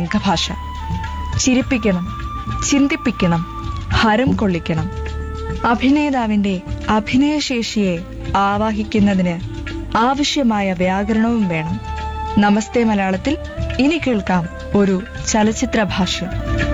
രംഗഭാഷ ചിരിപ്പിക്കണം ചിന്തിപ്പിക്കണം ഹരം കൊള്ളിക്കണം അഭിനേതാവിന്റെ അഭിനയശേഷിയെ ആവാഹിക്കുന്നതിന് ആവശ്യമായ വ്യാകരണവും വേണം നമസ്തേ മലയാളത്തിൽ ഇനി കേൾക്കാം ഒരു ചലച്ചിത്ര ഭാഷ്യം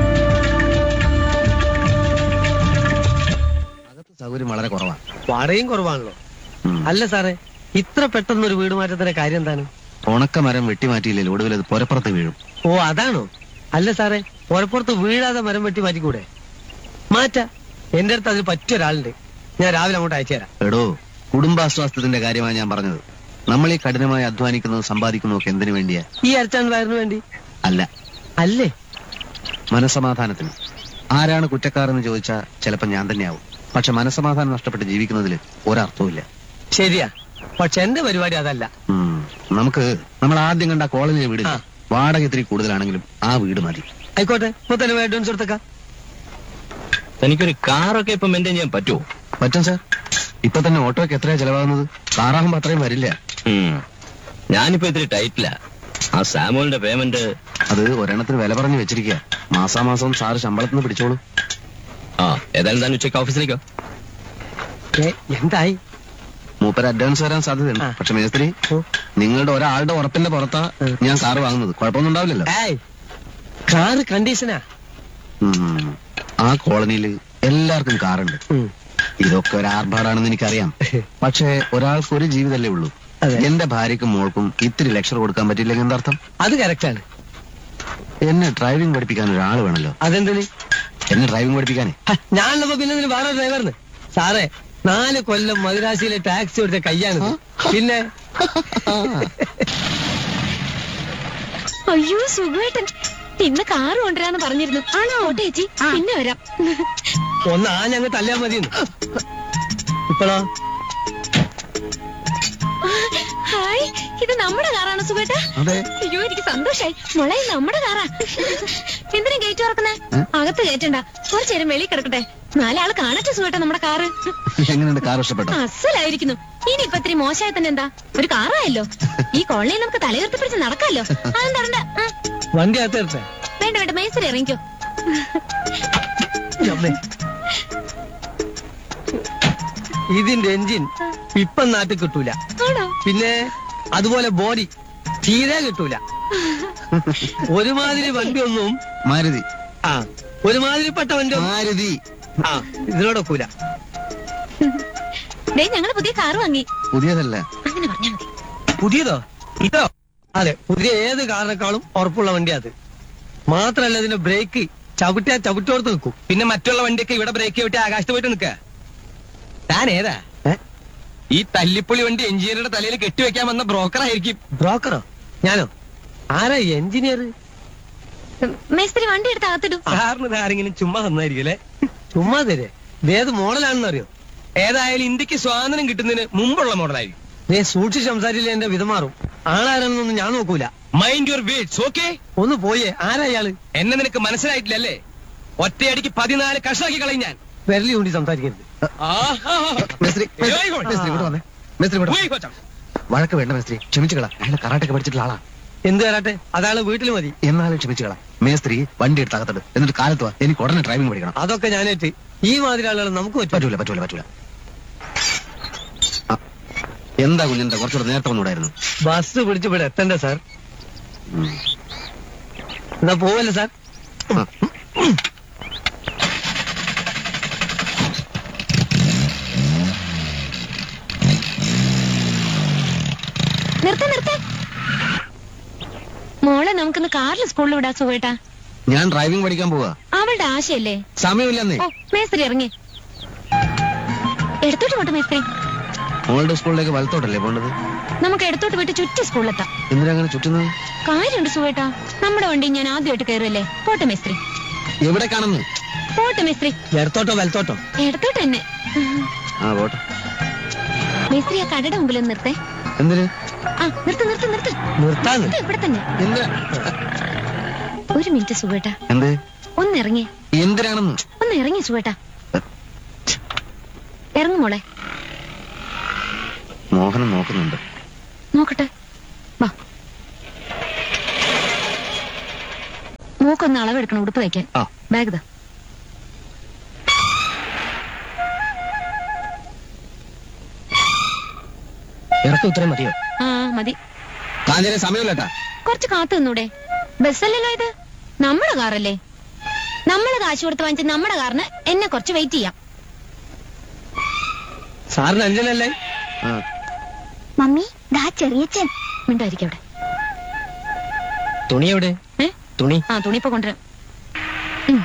അകത്ത് സൗകര്യം വളരെ കുറവാണ് വാടകയും കുറവാണല്ലോ അല്ല സാറേ ഇത്ര പെട്ടെന്ന് ഒരു വീട് മാറ്റത്തിന്റെ കാര്യം എന്താണ് ഉണക്ക മരം വെട്ടിമാറ്റിയില്ലേ ഒടുവിൽ അത് പുരപ്പുറത്ത് വീഴും ഓ അതാണോ അല്ല സാറേ പുറപ്പുറത്ത് വീഴാതെ മരം വെട്ടി മാറ്റിക്കൂടെ മാറ്റ എന്റെ അടുത്ത് അതിന് പറ്റിയ ഒരാളുണ്ട് ഞാൻ രാവിലെ അങ്ങോട്ട് അയച്ചു തരാം എടോ കുടുംബാസ്വാസ്ഥ്യത്തിന്റെ കാര്യമാണ് ഞാൻ പറഞ്ഞത് നമ്മൾ ഈ കഠിനമായി അധ്വാനിക്കുന്നതും സമ്പാദിക്കുന്നതും ഒക്കെ എന്തിനു വേണ്ടിയാ ഈ അരച്ചാൻ വയറിന് വേണ്ടി അല്ല അല്ലേ മനസമാധാനത്തിന് ആരാണ് കുറ്റക്കാരെന്ന് ചോദിച്ചാൽ ചിലപ്പോൾ ഞാൻ തന്നെയാവും പക്ഷെ മനസമാധാനം നഷ്ടപ്പെട്ട് ജീവിക്കുന്നതിൽ ഒരർത്ഥവുമില്ല ശരിയാ പക്ഷെ എന്റെ പരിപാടി അതല്ല ഉം. നമുക്ക് നമ്മൾ ആദ്യം കണ്ട കോളനിയിലെ വീട് ആ. വാടക ഇത്തിരി കൂടുതലാണെങ്കിലും ആ വീട് മതി ആയിക്കോട്ടെ മുത്തന്നെ അഡ്വാൻസ് കൊടുത്തേക്കാം തനിക്കൊരു കാറൊക്കെ ഇപ്പൊ മെയിൻറ്റെയിൻ ചെയ്യാൻ പറ്റുമോ പറ്റും സാർ ഇപ്പൊ തന്നെ ഓട്ടോയ്ക്ക് എത്രയാ ചെലവാകുന്നത് കാറാകുമ്പോ അത്രയും വരില്ല ഞാനിപ്പോ ഇത്തിരി ടൈറ്റില്ല ആ സാമുവലിന്റെ പേയ്മെന്റ് അത് ഒരെണ്ണത്തിന് വില പറഞ്ഞു വെച്ചിരിക്കുക മാസാമാസം സാറ് ശമ്പളത്തിന് പിടിച്ചോളൂ ആ ഏതായാലും താൻ ഉച്ചയ്ക്ക് ഓഫീസിലേക്കോ ഏ, എന്തായി മൂപ്പര് അഡ്വാൻസ് വരാൻ സാധ്യതയുണ്ട് ആ. പക്ഷെ മേസ്ത്രി ഓ. നിങ്ങളുടെ ഒരാളുടെ ഉറപ്പിന്റെ പുറത്താ ഉം. ഞാൻ കാറ് വാങ്ങുന്നത് കുഴപ്പമൊന്നും ഉണ്ടാവില്ലല്ലോ ഏയ് കാറ് കണ്ടീഷനാ ഉം. ആ കോളനിയിൽ എല്ലാവർക്കും കാറുണ്ട് ഉം. ഇതൊക്കെ ഒരു ആർഭാടാണെന്ന് എനിക്കറിയാം പക്ഷേ ഒരാൾക്ക് ഒരു ജീവിതമല്ലേ ഉള്ളൂ അതെ. എന്റെ ഭാര്യക്കും മോൾക്കും ഇത്തിരി ലെക്ചർ കൊടുക്കാൻ പറ്റില്ലെങ്കിൽ എന്താർത്ഥം അത് കറക്റ്റാണ് എന്നെ ഡ്രൈവിംഗ് പഠിപ്പിക്കാൻ ഒരാൾ വേണമല്ലോ അതെന്തിന് എന്നെ ഡ്രൈവിംഗ് പഠിപ്പിക്കാനേ ഹ, ഞാനുള്ളപ്പോ പിന്നെ ഇതിന് വേറെ ഡ്രൈവറിന് സാറേ നാല് കൊല്ലം മദ്രാശിയിലെ ടാക്സി എടുത്ത കയ്യാണ് പിന്നെ അയ്യോ സുഖമായിട്ടൻ ഇന്ന് കാറ് കൊണ്ടുവരാന്ന് പറഞ്ഞിരുന്നു ആണോ ഓട്ടെ ചേച്ചി പിന്നെ വരാം ഒന്ന് ആഞ്ഞങ്ങ് തല്ലാൻ മതിയെന്ന് ഇപ്പോഴോ ഹായ് ഇത് നമ്മുടെ കാറാണ് സുഖേട്ടാ അതെ അയ്യോ എനിക്ക് സന്തോഷായി മോളെ ഇത് നമ്മുടെ കാറാ എന്തിനാ ഗേറ്റ് തുറക്കുന്നേ അകത്ത് കയറ്റണ്ട കുറച്ചു നേരം വെളിയിൽ കിടക്കട്ടെ നാലാള് കാണട്ടെ സുഖേട്ടാ നമ്മുടെ കാറ് എങ്ങനെയുണ്ട് കാർ ഇഷ്ടപ്പെട്ടോ അസലായിരിക്കുന്നു ഇനി ഇപ്പൊ ഇത്തിരി മോശമായി തന്നെ എന്താ ഒരു കാറായല്ലോ ഈ കോളനിയിൽ നമുക്ക് തലയുയർത്തി പിടിച്ച് നടക്കാമല്ലോ അതെന്താ വേണ്ട ഉം. വണ്ടി അകത്ത് എടുത്തേ വേണ്ട വേണ്ട മേസരി ഇറങ്ങിക്കോ ഇതിന്റെ എഞ്ചിൻ ഇപ്പം നാട്ടിൽ കിട്ടൂല ആണോ പിന്നെ അതുപോലെ ബോഡി തീരെ കിട്ടൂല ഒരുമാതിരി വണ്ടിയൊന്നും മാരുതി ആ ഒരുമാതിരിപ്പെട്ട വണ്ടി ഒന്നും മാരുതി ആ ഇതിനോടൊക്കൂല ദേ ഞങ്ങള് പുതിയ കാറ് വാങ്ങി പുതിയതല്ല അങ്ങനെ പറഞ്ഞാ മതി പുതിയതോ ഇതോ അതെ പുതിയ ഏത് കാറിനേക്കാളും ഉറപ്പുള്ള വണ്ടി അത് മാത്രല്ല ഇതിന്റെ ബ്രേക്ക് ചവിട്ടിയാ ചവിട്ടോർത്ത് നിൽക്കും പിന്നെ മറ്റുള്ള വണ്ടിയൊക്കെ ഇവിടെ ബ്രേക്ക് വിട്ട് ആകാശത്ത് പോയിട്ട് നിൽക്ക താൻ ഏതാ ഏ? ഈ തല്ലിപ്പൊളി വണ്ടി എഞ്ചിനീയറുടെ തലയിൽ കെട്ടിവെക്കാൻ വന്ന ബ്രോക്കർ ആയിരിക്കും ബ്രോക്കറോ ഞാനോ ആരാ എഞ്ചിനീയർ മേസ്ത്രി വണ്ടി എടുത്ത് അകത്തിടും സാറിന് ആരെങ്കിലും ചുമ്മാ തന്നായിരിക്കും അല്ലേ ചുമ്മാ തരേ ഇതേത് മോഡലാണെന്ന് അറിയോ ഏതായാലും ഇന്ത്യക്ക് സ്വാതന്ത്ര്യം കിട്ടുന്നതിന് മുമ്പുള്ള മോഡലായിരിക്കും നീ സൂക്ഷിച്ച് സംസാരിച്ചില്ല എന്റെ വിധമാറും ആളാരാണെന്നൊന്നും ഞാൻ നോക്കൂല മൈൻഡ് യുവർ വേഡ്സ് ഓക്കെ ഒന്ന് പോയേ ആരാ ഇയാള് എന്നെ നിനക്ക് മനസ്സിലായിട്ടില്ലല്ലേ ഒറ്റയടിക്ക് പതിനാല് കഷ്ണാക്കി കളയും ഞാൻ വിരലി കൊണ്ട് സംസാരിക്കരുത് ആഹാ. മേസ്ത്രി മേസ്ത്രി, ഏയ് ഇങ്ങോട്ട്. മേസ്ത്രി ഇങ്ങോട്ട് വന്നേ മേസ്ത്രി ഇങ്ങോട്ട് വാ. ഉയ് കൊച്ചം. വഴക്ക് വേണ്ട മേസ്ത്രി ക്ഷമിച്ചുകളാ അയാൾ കറാട്ടൊക്കെ പഠിച്ചിട്ടുള്ള ആളാ എന്ത് വരാട്ടെ അതാള് വീട്ടിൽ മതി എന്നാലും ക്ഷമിച്ചുകളാ മേസ്ത്രി വണ്ടി എടുത്ത് അകത്തിട്ട് എന്നിട്ട് കാലത്ത് വാ എനിക്ക് ഉടനെ ഡ്രൈവിംഗ് പഠിക്കണം അതൊക്കെ ഞാനേറ്റ് ഈ മാതിരി ആളുകൾ നമുക്ക് പറ്റും പറ്റൂല പറ്റൂല പറ്റൂല ആ, എന്താ കുഞ്ഞിന്റെ കുറച്ചുകൂടെ നേരത്തെ വന്നൂടായിരുന്നു ബസ് പിടിച്ച് ഇവിടെ എത്തണ്ടേ സാർ എന്നാ പോവല്ലേ സാർ ആ. നിർത്ത നിർത്ത മോളെ നമുക്കിന്ന് കാറിൽ സ്കൂളിൽ വിടാ സുഖേട്ടാ ഞാൻ ഡ്രൈവിംഗ് പഠിക്കാൻ പോവാ അവളുടെ ആശയല്ലേ സമയമില്ലെന്നേ ഓ മേസ്ത്രി ഇറങ്ങി എടുത്തോട്ട് പോട്ടെ മേസ്ത്രി മോളുടെ സ്കൂളിലേക്ക് വലത്തോട്ടല്ലേ പോണ്ടത് നമുക്ക് എടുത്തോട്ട് വിട്ട് ചുറ്റി സ്കൂളിലെത്താം എന്തിനാ അങ്ങനെ ചുറ്റുന്നത് കാര്യമുണ്ട് സുഖേട്ടാ നമ്മുടെ വണ്ടി ഞാൻ ആദ്യമായിട്ട് കയറുമല്ലേ പോട്ടെ മേസ്ത്രി എവിടെ കാണുന്നു പോട്ടെ മേസ്ത്രി ഇടത്തോട്ടോ വലത്തോട്ടോ എടുത്തോട്ട് തന്നെ ആ പോട്ടെ മേസ്ത്രി ആ കടയുടെ മുമ്പിൽ ഒന്ന് നിർത്തേ എന്തിന് ആ നിർത്ത് നിർത്ത് നിർത്ത് നിർത്താന്ന് നിർത്ത് ഇവിടെ തന്നെ എന്തിനാ ഒരു മിനിറ്റ് സുഖേട്ടാ എന്ത് ഒന്ന് ഇറങ്ങി എന്തിനാണെന്ന് ഒന്ന് ഇറങ്ങി സുഖേട്ടാ ഇറങ്ങു മോളെ മോഹനം നോക്കുന്നുണ്ട് നോക്കട്ടെ വാ മൂക്കൊന്ന് അളവെടുക്കണം ഉടുപ്പ് തയ്ക്കാൻ ആ. ബാഗ് ഇതാ ഇറക്കം ഉത്തരം മതിയോ ആ മതി കാഞ്ഞിന് സമയമില്ലട്ടാ കുറച്ച് കാത്തു നിന്നൂടെ ബസ്സല്ലല്ലോ ഇത് നമ്മുടെ കാറല്ലേ നമ്മള് കാശ് കൊടുത്ത് വാങ്ങിച്ച നമ്മുടെ കാറിന് എന്നെ കുറച്ച് വെയിറ്റ് ചെയ്യാം സാറിന് അഞ്ചനല്ലേ മമ്മി ദാ ചെറിയച്ചൻ മിണ്ടായിരിക്കും അവിടെ തുണി എവിടെ ഏ തുണി ആ തുണിപ്പോ കൊണ്ടുവരാം ഉം.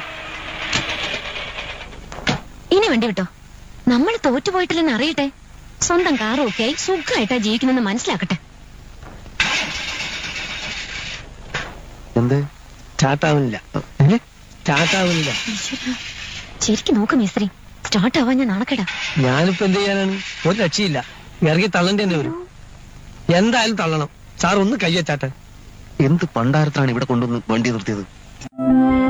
ഇനി വണ്ടി വിട്ടോ നമ്മൾ തോറ്റുപോയിട്ടില്ലെന്ന് അറിയട്ടെ സ്വന്തം കാറും ഒക്കെ ആയി സുഖമായിട്ടാ ജീവിക്കുന്നെന്ന് മനസ്സിലാക്കട്ടെ എന്ത് സ്റ്റാർട്ടാവുന്നില്ല സ്റ്റാർട്ടാവുന്നില്ല ഈശ്വരാ. ശരിക്കും നോക്ക് മിസ്ത്രി സ്റ്റാർട്ട് ആവാൻ ഞാൻ നാണക്കേടാ ഞാനിപ്പോ എന്ത് ചെയ്യാനാണ് ഒരു രക്ഷയില്ല ഇറങ്ങി തള്ളേണ്ടി തന്നെ വരും എന്തായാലും തള്ളണം സാർ ഒന്ന് കയ്യച്ചാട്ടെ എന്ത് പണ്ടാരത്താണ് ഇവിടെ കൊണ്ടുവന്ന് വണ്ടി നിർത്തിയത്